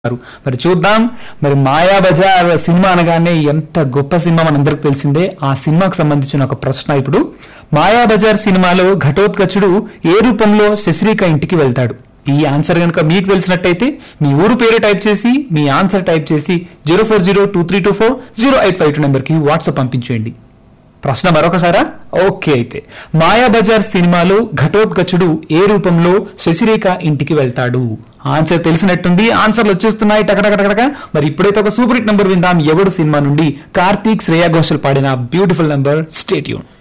ఉన్నారు. మరి చూద్దాం మరి మాయాబజార్ సినిమా అనగానే ఎంత గొప్ప సినిమా మనందరికి తెలిసిందే ఆ సినిమాకు సంబంధించిన ఒక ప్రశ్న ఇప్పుడు మాయాబజార్ సినిమాలో ఘటోత్కచుడు ఏ రూపంలో శశిరేఖ ఇంటికి వెళ్తాడు ఈ ఆన్సర్ కనుక మీకు తెలిసినట్టయితే మీ ఊరు పేరు టైప్ చేసి మీ ఆన్సర్ టైప్ చేసి zero four zero two three two four zero eight five two నెంబర్కి వాట్సాప్ పంపించేయండి ప్రశ్న మరొకసారా ఓకే అయితే మాయాబజార్ సినిమాలో ఘటోత్కచుడు ఏ రూపంలో శశిరేఖ ఇంటికి వెళ్తాడు ఆన్సర్ తెలిసినట్టుంది ఆన్సర్లు వచ్చేస్తున్నాయి టకటకటక మరి ఇప్పుడైతే ఒక సూపర్ హిట్ నెంబర్ విందాం ఎవడు సినిమా నుండి కార్తీక్ శ్రేయా ఘోషల్ పాడిన బ్యూటిఫుల్ నెంబర్ స్టేట్యూన్